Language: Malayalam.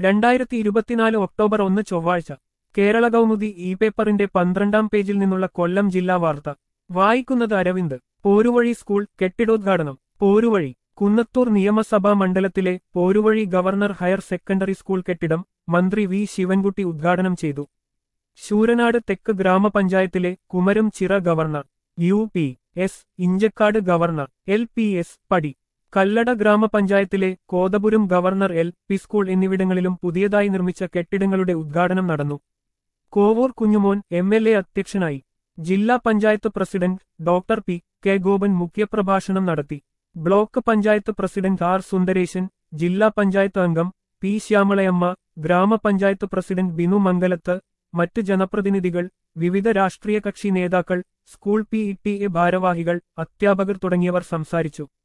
രണ്ടായിരത്തി ഇരുപത്തിനാല് ഒക്ടോബർ ഒന്ന് ചൊവ്വാഴ്ച കേരള കൗമുദി ഇ പേപ്പറിന്റെ പന്ത്രണ്ടാം പേജിൽ നിന്നുള്ള കൊല്ലം ജില്ലാ വാർത്ത വായിക്കുന്നത് അരവിന്ദ് പോരുവഴി സ്കൂൾ കെട്ടിടോദ്ഘാടനം പോരുവഴി കുന്നത്തൂർ നിയമസഭാ മണ്ഡലത്തിലെ Poruvazhi governor higher secondary school കെട്ടിടം മന്ത്രി വി ശിവൻകുട്ടി ഉദ്ഘാടനം ചെയ്തു ശൂരനാട് തെക്ക് ഗ്രാമപഞ്ചായത്തിലെ Kumaram Chira governor U P S Inchakkad governor L P S പടി കല്ലട ഗ്രാമപഞ്ചായത്തിലെ Kothapuram governor L P school എന്നിവിടങ്ങളിലും പുതിയതായി നിർമ്മിച്ച കെട്ടിടങ്ങളുടെ ഉദ്ഘാടനം നടന്നു Kovoor Kunjumon M L A അധ്യക്ഷനായി ജില്ലാ panchayat president doctor P K Gopan മുഖ്യപ്രഭാഷണം നടത്തി block panchayat president R Sundaresan ജില്ലാ പഞ്ചായത്ത് അംഗം പി ശ്യാമളയമ്മ ഗ്രാമപഞ്ചായത്ത് പ്രസിഡന്റ് ബിനു മംഗലത്ത് മറ്റ് ജനപ്രതിനിധികൾ വിവിധ രാഷ്ട്രീയ കക്ഷി നേതാക്കൾ school P E T A ഭാരവാഹികൾ അധ്യാപകർ തുടങ്ങിയവർ സംസാരിച്ചു